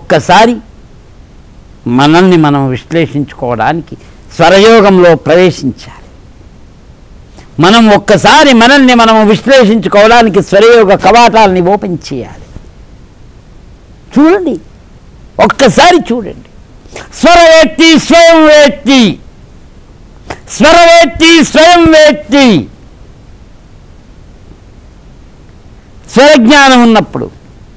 ఒక్కసారి మనల్ని మనం విశ్లేషించుకోవడానికి స్వరయోగంలో ప్రవేశించాలి మనం ఒక్కసారి మనల్ని మనం విశ్లేషించుకోవడానికి స్వరయోగ కవాటాలని ఓపెన్ చేయాలి చూడండి ఒక్కసారి చూడండి స్వరవేత్తి స్వయం వేత్తి స్వరవేత్తి స్వయం వేత్తి స్వరజ్ఞానం ఉన్నప్పుడు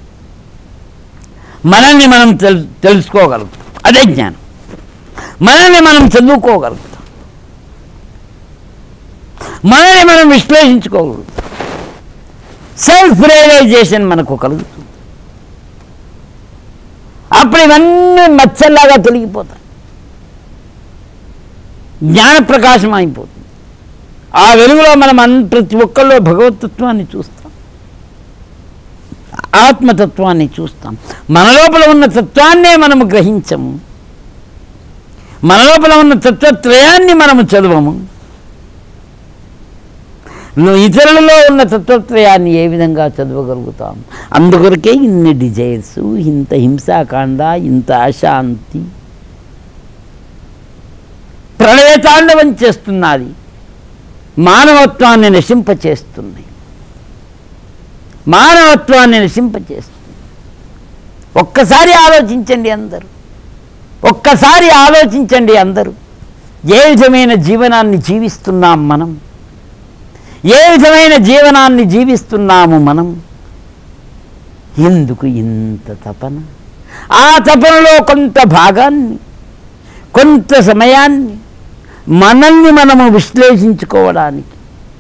మనల్ని మనం తెలు తెలుసుకోగలుగుతాం అదే జ్ఞానం మనల్ని మనం చదువుకోగలుగుతాం మనల్ని మనం విశ్లేషించుకోగలుగుతాం సెల్ఫ్ రియలైజేషన్ మనకు కలుగుతుంది అప్పుడు ఇవన్నీ మచ్చల్లాగా తొలగిపోతాయి జ్ఞాన ప్రకాశం అయిపోతుంది ఆ వెలుగులో మనం అన్ ప్రతి ఒక్కళ్ళు భగవతత్వాన్ని చూస్తాం ఆత్మతత్వాన్ని చూస్తాం మన లోపల ఉన్న తత్వాన్నే మనము గ్రహించము మన లోపల ఉన్న తత్వత్రయాన్ని మనము చదవము నువ్వు ఇతరులలో ఉన్న తత్వత్రయాన్ని ఏ విధంగా చదవగలుగుతాం అందుకొరకే ఇన్ని డిజైర్స్ ఇంత హింసాకాండ ఇంత అశాంతి ప్రళయతాండవం చేస్తున్నది మానవత్వాన్ని నశింపచేస్తున్నాయి మానవత్వాన్ని నశింపచేస్తుంది ఒక్కసారి ఆలోచించండి అందరూ ఒక్కసారి ఆలోచించండి అందరూ ఏ విధమైన జీవనాన్ని జీవిస్తున్నాం మనం ఏ విధమైన జీవనాన్ని జీవిస్తున్నాము మనం ఎందుకు ఇంత తపన ఆ తపనలో కొంత భాగాన్ని కొంత సమయాన్ని మనల్ని మనము విశ్లేషించుకోవడానికి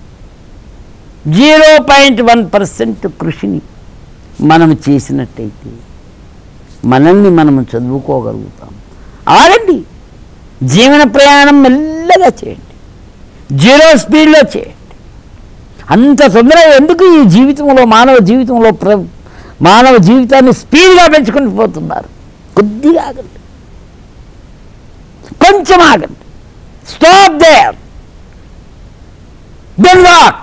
జీరో పాయింట్ వన్ పర్సెంట్ కృషిని మనం చేసినట్టయితే మనల్ని మనము చదువుకోగలుగుతాం ఆగండి జీవన ప్రయాణం మెల్లగా చేయండి జీరో స్పీడ్లో చేయండి అంత తొందరగా ఎందుకు ఈ జీవితంలో మానవ జీవితంలో ప్ర మానవ జీవితాన్ని స్పీడ్గా పెంచుకుంటూ పోతున్నారు కొద్దిగా ఆగండి కొంచెం ఆగండి స్టాప్ దేర్ డెన్ వాక్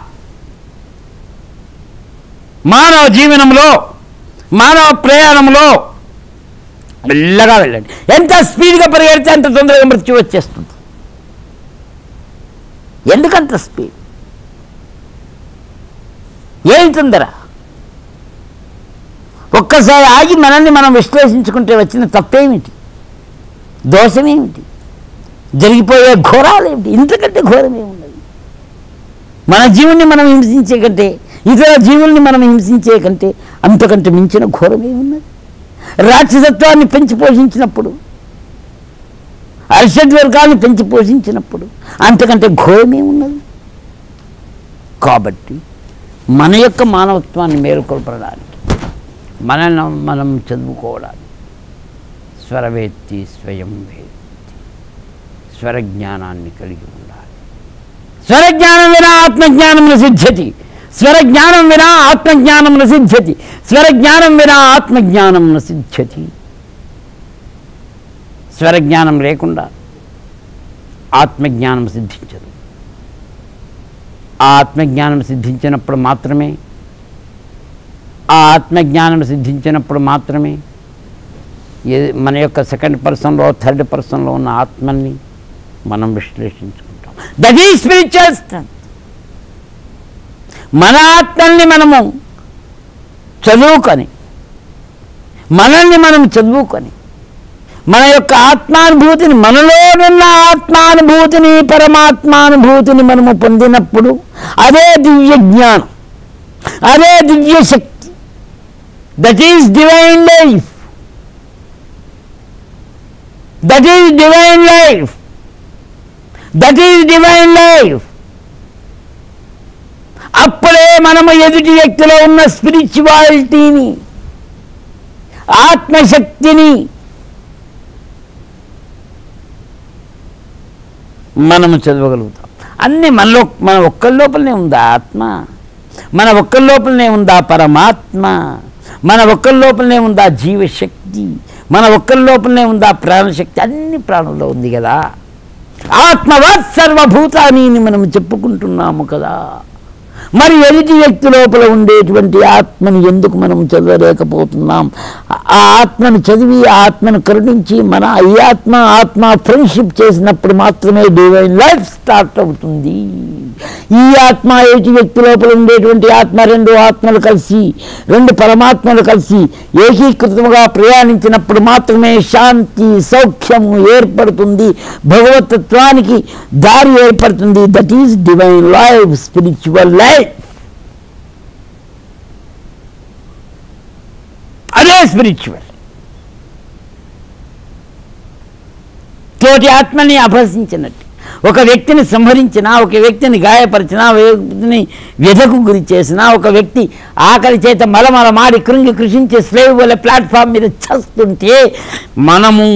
మానవ జీవనంలో మానవ ప్రయాణంలో మెల్లగా వెళ్ళండి ఎంత స్పీడ్గా పరిగెడితే అంత తొందరగా మృత్యు వచ్చేస్తుంది ఎందుకంత స్పీడ్ ఏం తొందర ఒక్కసారి ఆగి మనల్ని మనం విశ్లేషించుకుంటే వచ్చిన తప్పేమిటి దోషమేమిటి జరిగిపోయే ఘోరాలు ఏమిటి ఇంతకంటే ఘోరం ఏమున్నది మన జీవుణ్ణి మనం హింసించే కంటే ఇతర జీవుల్ని మనం హింసించే కంటే అంతకంటే మించిన ఘోరం ఏమున్నది రాక్షసత్వాన్ని పెంచి పోషించినప్పుడు అర్షద్వర్గాన్ని పెంచి పోషించినప్పుడు అంతకంటే ఘోరమే ఉన్నది కాబట్టి మన యొక్క మానవత్వాన్ని మేలుకొల్పడానికి మనల్ని మనం చదువుకోవడానికి స్వరవేత్తి స్వయం వేత్తి స్వరజ్ఞానాన్ని కలిగి ఉండాలి స్వరజ్ఞానం వినా ఆత్మజ్ఞానం సిద్ధ్యతి స్వరజ్ఞానం వినా ఆత్మజ్ఞానం సిద్ధ్యతి స్వరజ్ఞానం వినా ఆత్మజ్ఞానం సిద్ధ్యతి స్వరజ్ఞానం లేకుండా ఆత్మజ్ఞానం సిద్ధించదు ఆ ఆత్మజ్ఞానం సిద్ధించినప్పుడు మాత్రమే ఆ ఆత్మజ్ఞానం సిద్ధించినప్పుడు మాత్రమే ఏ- మన యొక్క సెకండ్ పర్సన్లో థర్డ్ పర్సన్లో ఉన్న ఆత్మని మనం విశ్లేషించుకుంటాం దట్ ఈ స్పిరిచువల్ స్ట్రెంత్ మన ఆత్మల్ని మనము చదువుకొని మనల్ని మనం చదువుకొని మన యొక్క ఆత్మానుభూతిని మనలోనున్న ఆత్మానుభూతిని పరమాత్మానుభూతిని మనము పొందినప్పుడు అదే దివ్య జ్ఞానం అదే దివ్య శక్తి that is divine life that is divine life that is divine life అప్పుడే మనము ఎదుటి వ్యక్తిలో ఉన్న స్పిరిచువాలిటీని ఆత్మశక్తిని మనము చదవగలుగుతాం అన్నీ మనలో మన ఒక్కరి లోపలనే ఉందా ఆత్మ మన ఒక్కరి లోపలనే ఉందా పరమాత్మ మన ఒక్కరి లోపలనే ఉందా జీవశక్తి మన ఒక్కరి లోపలనే ఉందా ప్రాణశక్తి అన్ని ప్రాణుల్లో ఉంది కదా ఆత్మవత్ సర్వభూతాని అని మనం చెప్పుకుంటున్నాము కదా మరి ఎదుటి వ్యక్తి లోపల ఉండేటువంటి ఆత్మని ఎందుకు మనం చదవలేకపోతున్నాం ఆ ఆత్మను చదివి ఆ ఆత్మను కరుణించి మన ఈ ఆత్మ ఆత్మ ఫ్రెండ్షిప్ చేసినప్పుడు మాత్రమే డివైన్ లైఫ్ స్టార్ట్ అవుతుంది ఈ ఆత్మ ఎదుటి వ్యక్తి లోపల ఉండేటువంటి ఆత్మ రెండు ఆత్మలు కలిసి రెండు పరమాత్మలు కలిసి ఏకీకృతముగా ప్రయాణించినప్పుడు మాత్రమే శాంతి సౌఖ్యము ఏర్పడుతుంది భగవతత్వానికి దారి ఏర్పడుతుంది that is divine life spiritual life అదే స్పిరిచువల్ తోటి ఆత్మని అభ్యసించినట్టు ఒక వ్యక్తిని సంహరించినా ఒక వ్యక్తిని గాయపరిచినా ఒక వ్యక్తిని వ్యధకు గురి చేసినా ఒక వ్యక్తి ఆకలి చేత మలమల మాడి కృంగి కృషించి స్లేవ్ వల్ల ప్లాట్ఫామ్ మీద చస్తుంటే మనము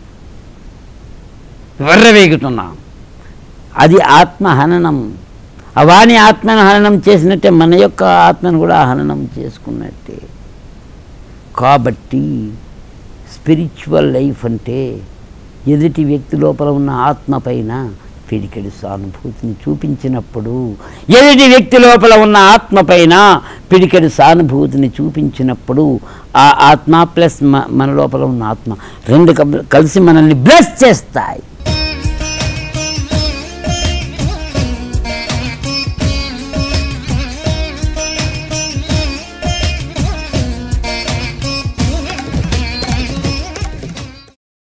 వెర్రవేగుతున్నాం అది ఆత్మహననం వాని ఆత్మను హననం చేసినట్టే మన యొక్క ఆత్మను కూడా హననం చేసుకున్నట్టే కాబట్టి స్పిరిచువల్ లైఫ్ అంటే ఎదుటి వ్యక్తి లోపల ఉన్న ఆత్మ పైన పిడికెడు సానుభూతిని చూపించినప్పుడు ఎదుటి వ్యక్తి లోపల ఉన్న ఆత్మ పైన పిడికెడు సానుభూతిని చూపించినప్పుడు ఆ ఆత్మ ప్లస్ మ- మన లోపల ఉన్న ఆత్మ రెండు కబ్- కలిసి మనల్ని బ్లెస్ చేస్తాయి